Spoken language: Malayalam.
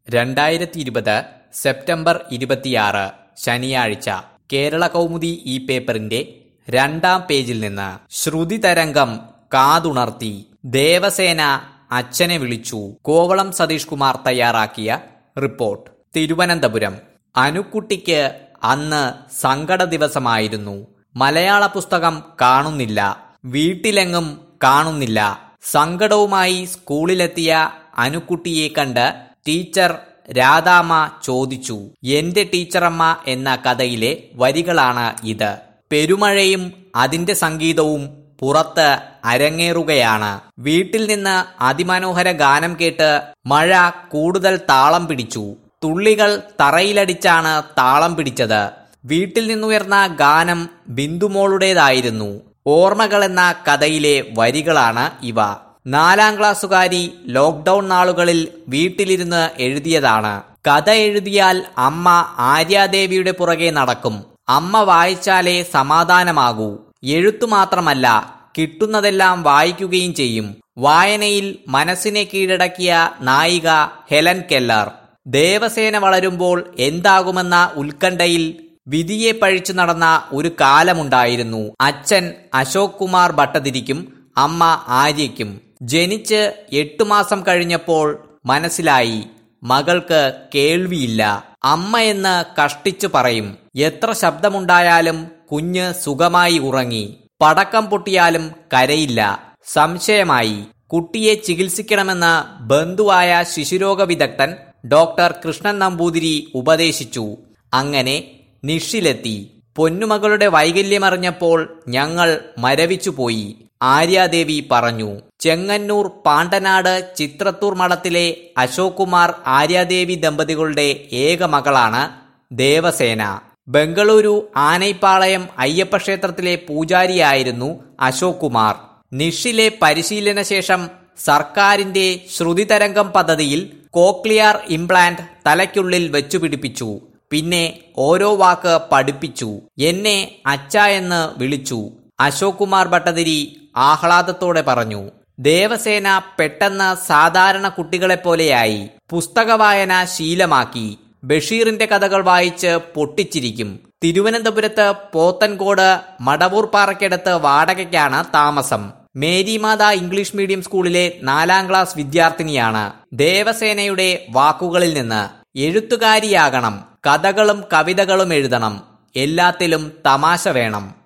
രണ്ടായിരത്തി ഇരുപത് സെപ്റ്റംബർ ഇരുപത്തിയാറ് ശനിയാഴ്ച കേരള കൗമുദി ഈ പേപ്പറിന്റെ രണ്ടാം പേജിൽ നിന്ന് ശ്രുതി തരംഗം കാതുണർത്തി ദേവസേന അച്ഛനെ വിളിച്ചു കോവളം സതീഷ് കുമാർ തയ്യാറാക്കിയ റിപ്പോർട്ട് തിരുവനന്തപുരം അനുക്കുട്ടിക്ക് അന്ന് സങ്കട ദിവസമായിരുന്നു മലയാള പുസ്തകം കാണുന്നില്ല വീട്ടിലെങ്ങും കാണുന്നില്ല സങ്കടവുമായി സ്കൂളിലെത്തിയ അനുക്കുട്ടിയെ കണ്ട് ടീച്ചർ രാധാമ്മ ചോദിച്ചു എന്റെ ടീച്ചറമ്മ എന്ന കഥയിലെ വരികളാണ് ഇത് പെരുമഴയും അതിന്റെ സംഗീതവും പുറത്ത് അരങ്ങേറുകയാണ് വീട്ടിൽ നിന്ന് അതിമനോഹര ഗാനം കേട്ട് മഴ കൂടുതൽ താളം പിടിച്ചു തുള്ളികൾ തറയിലടിച്ചാണ് താളം പിടിച്ചത് വീട്ടിൽ നിന്നുയർന്ന ഗാനം ബിന്ദുമോളുടേതായിരുന്നു ഓർമ്മകൾ എന്ന കഥയിലെ വരികളാണ് ഇവ നാലാം ക്ലാസ്സുകാരി ലോക്ക്ഡൌൺ നാളുകളിൽ വീട്ടിലിരുന്ന് എഴുതിയതാണ് കഥ എഴുതിയാൽ അമ്മ ആര്യാദേവിയുടെ പുറകെ നടക്കും അമ്മ വായിച്ചാലേ സമാധാനമാകൂ എഴുത്തു മാത്രമല്ല കിട്ടുന്നതെല്ലാം വായിക്കുകയും ചെയ്യും വായനയിൽ മനസ്സിനെ കീഴടക്കിയ നായിക ഹെലൻ കെല്ലർ ദേവസേന വളരുമ്പോൾ എന്താകുമെന്ന ഉത്കണ്ഠയിൽ വിധിയെ പഴിച്ചു നടന്ന ഒരു കാലമുണ്ടായിരുന്നു അച്ഛൻ അശോക് കുമാർ ഭട്ടതിരിക്കും അമ്മ ആര്യയ്ക്കും ജനിച്ച് എട്ടു മാസം കഴിഞ്ഞപ്പോൾ മനസ്സിലായി മകൾക്ക് കേൾവിയില്ല അമ്മ എന്ന് കഷ്ടിച്ചു പറയും എത്ര ശബ്ദമുണ്ടായാലും കുഞ്ഞ് സുഖമായി ഉറങ്ങി പടക്കം പൊട്ടിയാലും കരയില്ല സംശയമായി കുട്ടിയെ ചികിത്സിക്കണമെന്ന് ബന്ധുവായ ശിശുരോഗ വിദഗ്ധൻ ഡോക്ടർ കൃഷ്ണൻ നമ്പൂതിരി ഉപദേശിച്ചു അങ്ങനെ നിഷിലെത്തി പൊന്നുമകളുടെ വൈകല്യമറിഞ്ഞപ്പോൾ ഞങ്ങൾ മരവിച്ചുപോയി ആര്യാദേവി പറഞ്ഞു ചെങ്ങന്നൂർ പാണ്ടനാട് ചിത്രത്തൂർ മഠത്തിലെ അശോക് കുമാർ ആര്യാദേവി ദമ്പതികളുടെ ഏക മകളാണ് ദേവസേന ബംഗളൂരു ആനൈപ്പാളയം അയ്യപ്പ ക്ഷേത്രത്തിലെ പൂജാരിയായിരുന്നു അശോക് കുമാർ നിഷിലെ പരിശീലന ശേഷം സർക്കാരിന്റെ ശ്രുതിതരംഗം പദ്ധതിയിൽ കോക്ലിയർ ഇംപ്ലാന്റ് തലയ്ക്കുള്ളിൽ വെച്ചുപിടിപ്പിച്ചു പിന്നെ ഓരോ വാക്ക് പഠിപ്പിച്ചു എന്നെ അച്ഛ എന്ന് വിളിച്ചു അശോക് കുമാർ ഭട്ടതിരി ആഹ്ലാദത്തോടെ പറഞ്ഞു ദേവസേന പെട്ടെന്ന് സാധാരണ കുട്ടികളെപ്പോലെയായി പുസ്തക വായന ശീലമാക്കി ബഷീറിന്റെ കഥകൾ വായിച്ച് പൊട്ടിച്ചിരിക്കും തിരുവനന്തപുരത്ത് പോത്തൻകോട് മടവൂർ പാറയ്ക്കടുത്ത് വാടകയ്ക്കാണ് താമസം മേരിമാത ഇംഗ്ലീഷ് മീഡിയം സ്കൂളിലെ നാലാം ക്ലാസ് വിദ്യാർത്ഥിനിയാണ് ദേവസേനയുടെ വാക്കുകളിൽ നിന്ന് എഴുത്തുകാരിയാകണം കഥകളും കവിതകളും എഴുതണം എല്ലാത്തിലും തമാശ വേണം